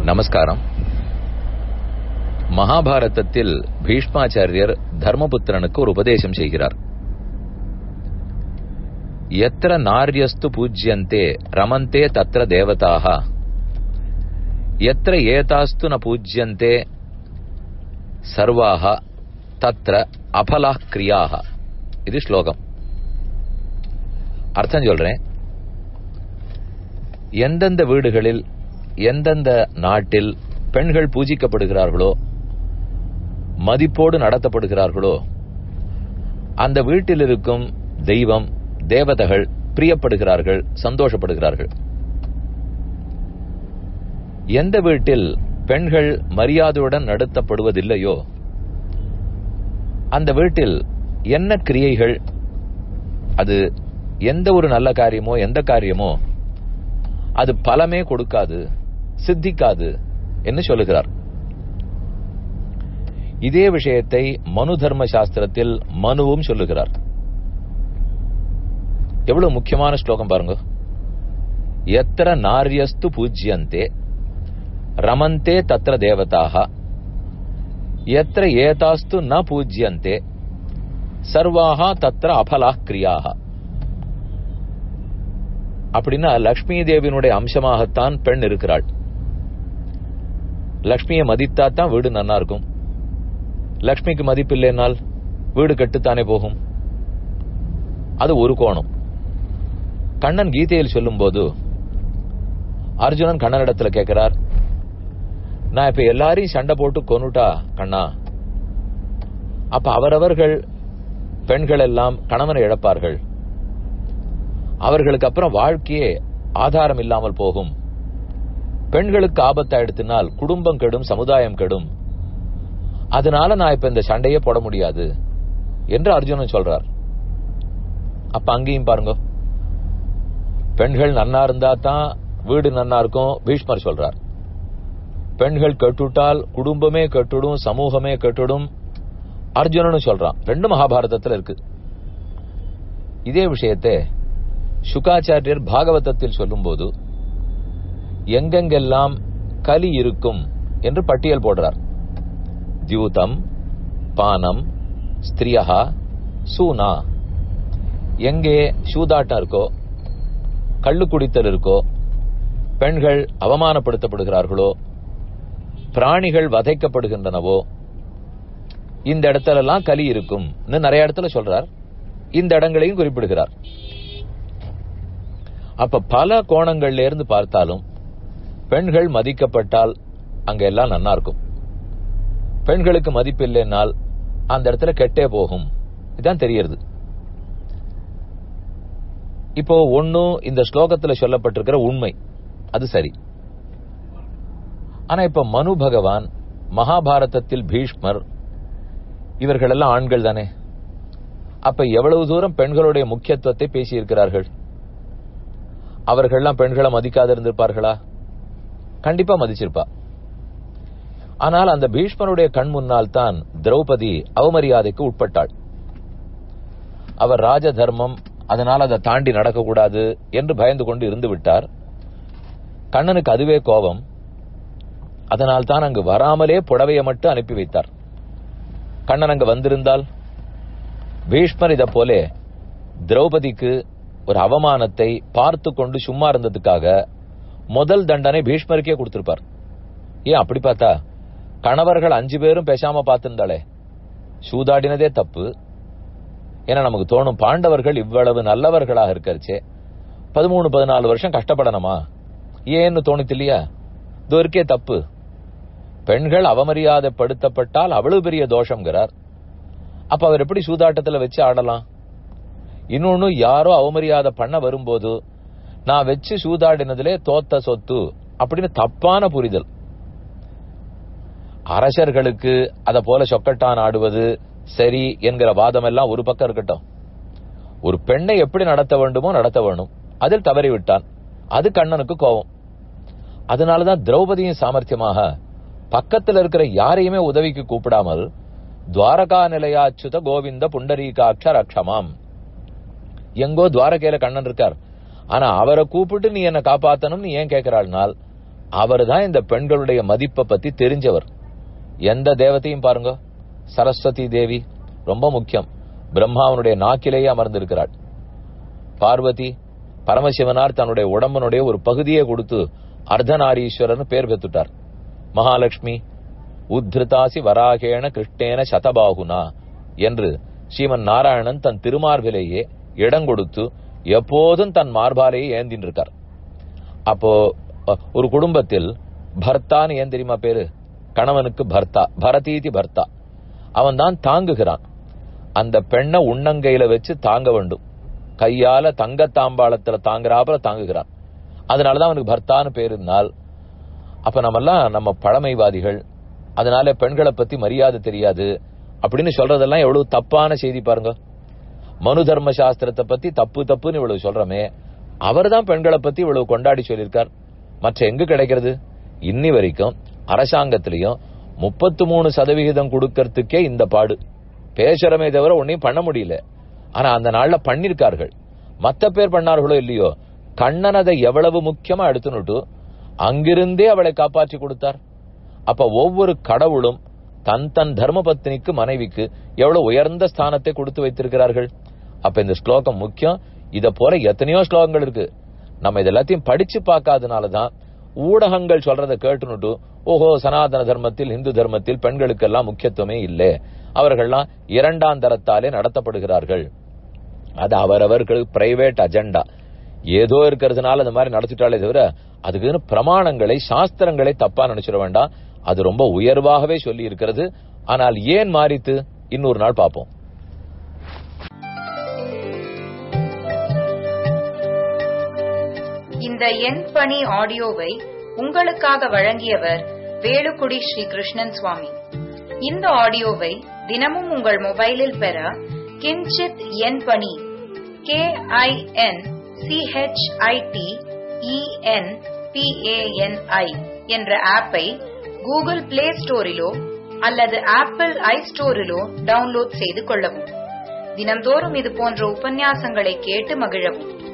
நமஸ்காரம் மகாபாரதத்தில் பீஷ்மாச்சாரியர் தர்மபுத்திரனுக்கு ஒரு உபதேசம் செய்கிறார் எத்திர நாரியஸ்து பூஜ்யந்தே ரமந்தே தத்ர தேவதாக எத்திர ஏதாஸ்து ந பூஜ்யந்தே சர்வாக தத்ர அபலா கிரியாக இது ஸ்லோகம் அர்த்தம் சொல்றேன் எந்தெந்த வீடுகளில் எந்தெந்த நாட்டில் பெண்கள் பூஜிக்கப்படுகிறார்களோ மதிப்போடு நடத்தப்படுகிறார்களோ அந்த வீட்டில் இருக்கும் தெய்வம் தேவதைகள் பிரியப்படுகிறார்கள் சந்தோஷப்படுகிறார்கள் எந்த வீட்டில் பெண்கள் மரியாதையுடன் நடத்தப்படுவதில்லையோ அந்த வீட்டில் என்ன கிரியைகள் அது எந்த ஒரு நல்ல காரியமோ எந்த காரியமோ அது பலமே கொடுக்காது சித்திக்காது என்று சொல்லுகிறார் இதே விஷயத்தை மனு தர்ம சாஸ்திரத்தில் மனுவும் சொல்லுகிறார் எவ்வளவு முக்கியமான ஸ்லோகம் பாருங்க எத்திர நாரியஸ்து பூஜ்யந்தே ரமந்தே தத்திர தேவதாக எத்திர ஏதாஸ்து ந பூஜ்யந்தே சர்வாக தத்திர அபலா கிரியாக அப்படின்னா லக்ஷ்மி தேவியினுடைய அம்சமாகத்தான் பெண் இருக்கிறாள் லக்ஷ்மியை மதித்தா தான் வீடு நன்னா இருக்கும் லக்ஷ்மிக்கு மதிப்பு இல்லைனால் வீடு கட்டுத்தானே போகும் அது ஒரு கோணம் கண்ணன் கீதையில் சொல்லும் போது அர்ஜுனன் கண்ணனிடத்துல கேட்கிறார் நான் இப்ப எல்லாரையும் சண்டை போட்டு கொன்னுட்டா கண்ணா அப்ப அவரவர்கள் பெண்கள் எல்லாம் கணவனை இழப்பார்கள் அவர்களுக்கு அப்புறம் வாழ்க்கையே ஆதாரம் இல்லாமல் போகும் பெண்களுக்கு ஆபத்தாயிடுத்தினால் குடும்பம் கெடும் சமுதாயம் கெடும் அதனால நான் இப்ப இந்த சண்டையே போட முடியாது என்று அர்ஜுனன் சொல்றார் அப்ப அங்கேயும் பாருங்க பெண்கள் நன்னா இருந்தா தான் வீடு நன்னா இருக்கும் பீஷ்மர் சொல்றார் பெண்கள் கெட்டுட்டால் குடும்பமே கெட்டுடும் சமூகமே கெட்டுடும் அர்ஜுனனும் சொல்றான் ரெண்டு மகாபாரதத்தில் இருக்கு இதே விஷயத்தை சுகாச்சாரியர் பாகவதத்தில் சொல்லும்போது எங்கெங்கெல்லாம் கலி இருக்கும் என்று பட்டியல் போடுறார் தியூதம் பானம் ஸ்திரியா சூனா எங்கே சூதாட்டம் இருக்கோ கள்ளு குடித்தல் இருக்கோ பெண்கள் அவமானப்படுத்தப்படுகிறார்களோ பிராணிகள் வதைக்கப்படுகின்றனவோ இந்த இடத்துல எல்லாம் கலி இருக்கும் நிறைய இடத்துல சொல்றார் இந்த இடங்களையும் குறிப்பிடுகிறார் அப்ப பல கோணங்கள்ல இருந்து பார்த்தாலும் பெண்கள் மதிக்கப்பட்டால் அங்க எல்லாம் நன்னா இருக்கும் பெண்களுக்கு மதிப்பு இல்லைன்னால் அந்த இடத்துல கெட்டே போகும் இதுதான் தெரியறது இப்போ ஒன்னும் இந்த ஸ்லோகத்துல சொல்லப்பட்டிருக்கிற உண்மை அது சரி ஆனா இப்ப மனு பகவான் மகாபாரதத்தில் பீஷ்மர் இவர்கள் எல்லாம் ஆண்கள் தானே அப்ப எவ்வளவு தூரம் பெண்களுடைய முக்கியத்துவத்தை பேசியிருக்கிறார்கள் அவர்கள்லாம் பெண்களை மதிக்காத இருந்திருப்பார்களா கண்டிப்பா மதிச்சிருப்பா ஆனால் அந்த பீஷ்மருடைய கண் முன்னால் தான் திரௌபதி அவமரியாதைக்கு உட்பட்டாள் அவர் ராஜ தர்மம் அதனால் அதை தாண்டி நடக்கக்கூடாது என்று பயந்து கொண்டு இருந்து விட்டார் கண்ணனுக்கு அதுவே கோபம் அதனால் தான் அங்கு வராமலே புடவையை மட்டும் அனுப்பி வைத்தார் கண்ணன் அங்கு வந்திருந்தால் பீஷ்மர் இதை போல திரௌபதிக்கு ஒரு அவமானத்தை பார்த்து கொண்டு சும்மா இருந்ததுக்காக முதல் தண்டனை பீஷ்மருக்கே கொடுத்திருப்பார் ஏன் அப்படி பார்த்தா கணவர்கள் அஞ்சு பேரும் பேசாம பார்த்திருந்தாளே சூதாடினதே தப்பு ஏன்னா நமக்கு தோணும் பாண்டவர்கள் இவ்வளவு நல்லவர்களாக இருக்கறச்சே பதிமூணு பதினாலு வருஷம் கஷ்டப்படணுமா ஏன்னு தோணுது இல்லையா இது இருக்கே தப்பு பெண்கள் அவமரியாதைப்படுத்தப்பட்டால் அவ்வளவு பெரிய தோஷங்கிறார் அப்ப அவர் எப்படி சூதாட்டத்துல வச்சு ஆடலாம் இன்னொன்னு யாரோ அவமரியாதை பண்ண வரும்போது நான் வச்சு சூதாடினதிலே தோத்த சொத்து அப்படின்னு தப்பான புரிதல் அரசர்களுக்கு அத போல சொக்கட்டான் ஆடுவது சரி என்கிற வாதம் எல்லாம் ஒரு பக்கம் இருக்கட்டும் ஒரு பெண்ணை எப்படி நடத்த வேண்டுமோ நடத்த வேணும் அதில் தவறி விட்டான் அது கண்ணனுக்கு கோபம் அதனாலதான் திரௌபதியின் சாமர்த்தியமாக பக்கத்தில் இருக்கிற யாரையுமே உதவிக்கு கூப்பிடாமல் துவாரகா நிலையாச்சுத கோவிந்த புண்டரீகாட்ச ரக்ஷமாம் எங்கோ துவாரகையில கண்ணன் இருக்கார் ஆனா அவரை கூப்பிட்டு நீ என்ன காப்பாத்தணும் நீ ஏன் கேட்கிறாள்னால் அவர் தான் இந்த பெண்களுடைய மதிப்பை பத்தி தெரிஞ்சவர் எந்த தேவத்தையும் பாருங்க சரஸ்வதி தேவி ரொம்ப முக்கியம் பிரம்மாவனுடைய நாக்கிலேயே அமர்ந்திருக்கிறாள் பார்வதி பரமசிவனார் தன்னுடைய உடம்பனுடைய ஒரு பகுதியை கொடுத்து அர்த்தநாரீஸ்வரர்னு பேர் பெற்றுட்டார் மகாலட்சுமி உத்ருதாசி வராகேண கிருஷ்ணேன சதபாகுனா என்று ஸ்ரீமன் நாராயணன் தன் திருமார்பிலேயே இடம் கொடுத்து எப்போதும் தன் மார்பாலேயே ஏந்தின்னு இருக்கார் அப்போ அ, ஒரு குடும்பத்தில் பர்த்தான்னு ஏன் தெரியுமா பேரு கணவனுக்கு பர்த்தா பரதீதி பர்த்தா அவன் தான் தாங்குகிறான் அந்த பெண்ணை உண்ணங்கையில வச்சு தாங்க வேண்டும் கையால தங்க தாம்பாளத்துல தாங்குறாப்புல தாங்குகிறான் அதனாலதான் அவனுக்கு பர்த்தான்னு பேருனால் அப்ப நம்மெல்லாம் நம்ம பழமைவாதிகள் அதனால பெண்களை பத்தி மரியாதை தெரியாது அப்படின்னு சொல்றதெல்லாம் எவ்வளவு தப்பான செய்தி பாருங்க மனு தர்ம சாஸ்திரத்தை பத்தி தப்பு தப்புன்னு இவ்வளவு சொல்றமே அவர்தான் பெண்களை பத்தி இவ்வளவு கொண்டாடி சொல்லியிருக்கார் மற்ற எங்க கிடைக்கிறது இன்னி வரைக்கும் அரசாங்கத்திலையும் முப்பத்து மூணு சதவிகிதம் கொடுக்கறதுக்கே இந்த பாடு பேசுறமே தவிர ஒன்னையும் பண்ண முடியல ஆனா அந்த நாள்ல பண்ணிருக்கார்கள் மத்த பேர் பண்ணார்களோ இல்லையோ கண்ணன் அதை எவ்வளவு முக்கியமா எடுத்துனுட்டு அங்கிருந்தே அவளை காப்பாற்றி கொடுத்தார் அப்ப ஒவ்வொரு கடவுளும் தன் தன் தர்ம பத்னிக்கு மனைவிக்கு எவ்வளவு உயர்ந்த ஸ்தானத்தை கொடுத்து வைத்திருக்கிறார்கள் அப்ப இந்த ஸ்லோகம் முக்கியம் இத போல எத்தனையோ ஸ்லோகங்கள் இருக்கு நம்ம இது எல்லாத்தையும் படிச்சு பார்க்காதனாலதான் ஊடகங்கள் சொல்றதை கேட்டுனுட்டு ஓஹோ சனாதன தர்மத்தில் இந்து தர்மத்தில் பெண்களுக்கெல்லாம் முக்கியத்துவமே இல்லை அவர்கள்லாம் இரண்டாம் தரத்தாலே நடத்தப்படுகிறார்கள் அது அவரவர்களுக்கு பிரைவேட் அஜெண்டா ஏதோ இருக்கிறதுனால அந்த மாதிரி நடத்திட்டாலே தவிர அதுக்குன்னு பிரமாணங்களை சாஸ்திரங்களை தப்பா நினைச்சிட வேண்டாம் அது ரொம்ப உயர்வாகவே சொல்லி இருக்கிறது ஆனால் ஏன் மாறித்து இன்னொரு நாள் பார்ப்போம் இந்த எண் பணி ஆடியோவை உங்களுக்காக வழங்கியவர் வேலுக்குடி ஸ்ரீ கிருஷ்ணன் சுவாமி இந்த ஆடியோவை தினமும் உங்கள் மொபைலில் பெற கிஞ்சித் எண் பணி கே ஐ என் சிஹெச்ஐடி இஎன் பிஏஎன்ஐ என்ற ஆப்பை கூகுள் பிளே ஸ்டோரிலோ அல்லது ஆப்பிள் ஐ ஸ்டோரிலோ டவுன்லோட் செய்து கொள்ளவும் தினம்தோறும் இது போன்ற உபன்யாசங்களை கேட்டு மகிழவும்